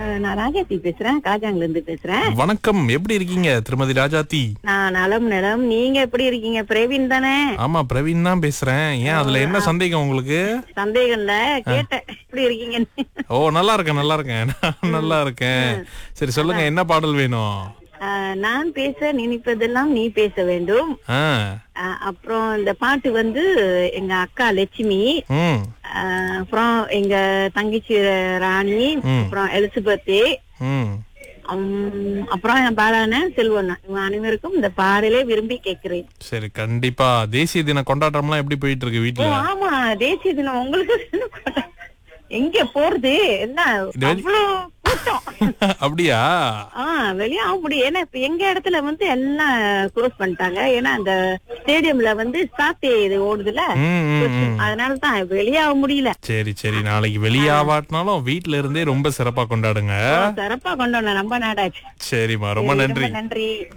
நான் ராஜாத்தி பேசுறேன் காஜாங்ல இருந்து பேசுறேன் வணக்கம் எப்படி இருக்கீங்க திருமதி ராஜாத்தி நான் நலம் நலம் நீங்க எப்படி இருக்கீங்க பிரவீன் தானே ஆமா பிரவீன் தான் பேசுறேன் ஏன் அதுல என்ன சந்தேகம் உங்களுக்கு சந்தேகம் இல்ல கேட்டேன் எப்படி இருக்கீங்கன்னு ஓ நல்லா இருக்கேன் நல்லா இருக்கேன் நான் நல்லா இருக்கேன் சரி சொல்லுங்க என்ன பாடல் வேணும் ஆ, நான் பேச நினைப்பதெல்லாம் நீ பேச வேண்டும் ஆ ஆ, அப்புறம் இந்த பாட்டு வந்து எங்க அக்கா லட்சுமி ம் ஆ, அப்புறம் எங்க தங்கச்சி ராணி அப்புறம் எலிசபெத்து ம் உம், அப்புறம் என் பாலான செல்வண்ணா இவங்க அனைவருக்கும் இந்த பாடலே விரும்பி கேட்கிறேன் சரி கண்டிப்பா தேசிய தின கொண்டாட்டம்லாம் எப்படி போயிட்டு இருக்கு ஓ, வீட்டுல ஆமா தேசிய தினம் உங்களுக்கு எங்க போறது என்ன அவ்வளவு கூட்டம் அப்படியா ஆஹ் வெளியே ஆக முடியும் ஏன்னா இப்ப எங்க இடத்துல வந்து எல்லாம் க்ளோஸ் பண்ணிட்டாங்க ஏன்னா அந்த ஸ்டேடியம்ல வந்து சாத்தே இது ஓடுதுல ம், ம், ம். அதனால தான் வெளியே ஆக முடியல சரி சரி நாளைக்கு வெளியாவாட்டினாலும் வீட்ல இருந்தே ரொம்ப சிறப்பா கொண்டாடுங்க சிறப்பா கொண்டு வந்தோம் ரொம்ப நாடாச்சு சரிம்மா ரொம்ப நன்றி நன்றி